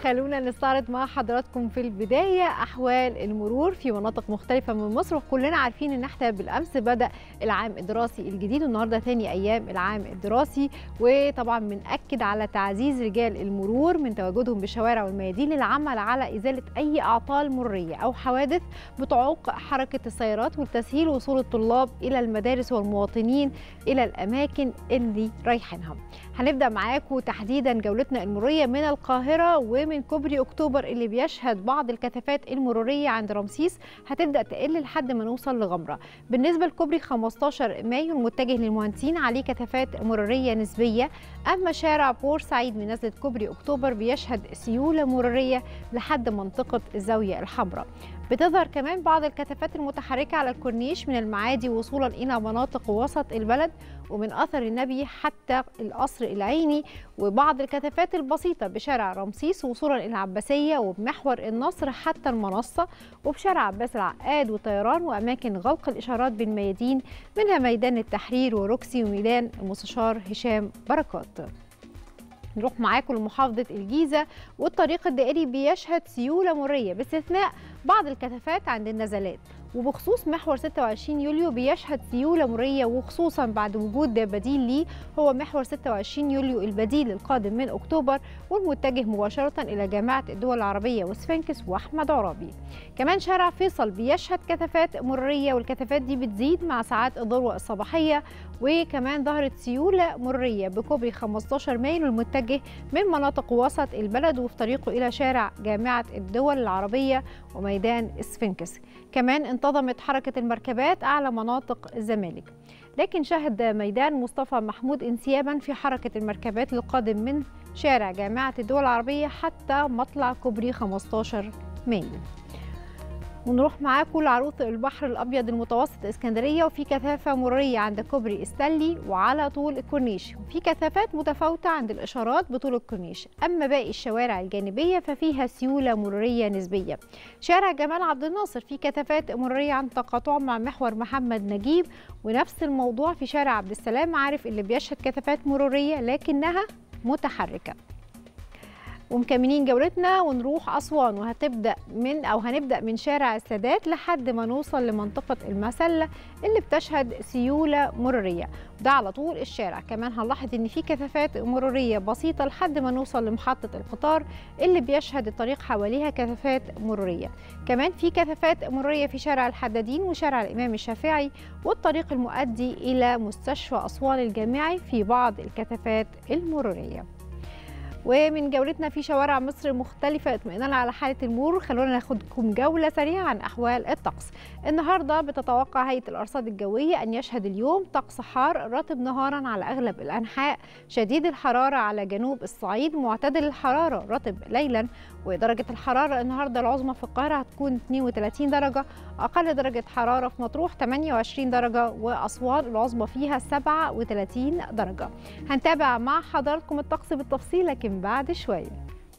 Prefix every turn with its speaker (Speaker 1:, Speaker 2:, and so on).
Speaker 1: خلونا نستعرض مع حضراتكم في البداية أحوال المرور في مناطق مختلفة من مصر وكلنا عارفين إن احنا بالأمس بدأ العام الدراسي الجديد والنهاردة ثاني أيام العام الدراسي وطبعا بنأكد على تعزيز رجال المرور من تواجدهم بالشوارع والميادين للعمل على إزالة أي أعطال مرورية أو حوادث بتعوق حركة السيارات وتسهيل وصول الطلاب إلى المدارس والمواطنين إلى الأماكن اللي رايحينها هنبدأ معاكم تحديدا جولتنا المرورية من القاهرة ومن كوبري أكتوبر اللي بيشهد بعض الكثافات المرورية عند رمسيس هتبدأ تقل لحد ما نوصل لغمرة بالنسبة لكوبري 15 مايو المتجه للمهندسين عليه كثافات مرورية نسبية أما شارع بورسعيد من نزلة كوبري أكتوبر بيشهد سيولة مرورية لحد منطقة الزاوية الحمراء بتظهر كمان بعض الكثافات المتحركة على الكورنيش من المعادي وصولا إلى مناطق وسط البلد ومن أثر النبي حتى القصر العيني وبعض الكثافات البسيطة بشارع رمسيس وصولا إلى العباسية وبمحور النصر حتى المنصة وبشارع عباس العقاد وطيران وأماكن غلق الإشارات بالميادين منها ميدان التحرير وروكسي وميدان المستشار هشام بركات نروح معاكم لمحافظة الجيزة والطريق الدائري بيشهد سيولة مرية باستثناء بعض الكثافات عند النزلات وبخصوص محور 26 يوليو بيشهد سيولة مرية وخصوصا بعد وجود بديل ليه هو محور 26 يوليو البديل القادم من أكتوبر والمتجه مباشرة إلى جامعة الدول العربية وسفنكس وأحمد عرابي كمان شارع فيصل بيشهد كثافات مرية والكثافات دي بتزيد مع ساعات الذروة الصباحية وكمان ظهرت سيولة مرية بكوبري 15 مايو المتجه من مناطق وسط البلد وفي طريقه إلى شارع جامعة الدول العربية وميدان سفنكس كمان انتظمت حركة المركبات أعلى مناطق الزمالك لكن شهد ميدان مصطفى محمود انسيابا في حركة المركبات القادم من شارع جامعة الدول العربية حتى مطلع كوبري 15 مايو ونروح معاكم لعروض البحر الابيض المتوسط اسكندريه وفي كثافه مروريه عند كوبري استانلي وعلى طول الكورنيش وفي كثافات متفاوته عند الاشارات بطول الكورنيش اما باقي الشوارع الجانبيه ففيها سيوله مروريه نسبيه شارع جمال عبد الناصر في كثافات مروريه عند تقاطع مع محور محمد نجيب ونفس الموضوع في شارع عبد السلام عارف اللي بيشهد كثافات مروريه لكنها متحركه ومكملين جولتنا ونروح أسوان وهتبدأ من أو هنبدأ من شارع السادات لحد ما نوصل لمنطقة المسلة اللي بتشهد سيولة مرورية ده على طول الشارع كمان هنلاحظ إن في كثافات مرورية بسيطة لحد ما نوصل لمحطة القطار اللي بيشهد الطريق حواليها كثافات مرورية كمان في كثافات مرورية في شارع الحدادين وشارع الإمام الشافعي والطريق المؤدي إلى مستشفى أسوان الجامعي في بعض الكثافات المرورية ومن جولتنا في شوارع مصر المختلفة اطمئنانا على حالة المرور خلونا ناخدكم جولة سريعة عن أحوال الطقس النهاردة بتتوقع هيئة الأرصاد الجوية أن يشهد اليوم طقس حار رطب نهارا على أغلب الأنحاء شديد الحرارة على جنوب الصعيد معتدل الحرارة رطب ليلا ودرجة الحرارة النهاردة العظمى في القاهرة هتكون 32 درجة أقل درجة حرارة في مطروح 28 درجة وأسوان العظمى فيها 37 درجة هنتابع مع حضراتكم الطقس بالتفصيل لكن بعد شوية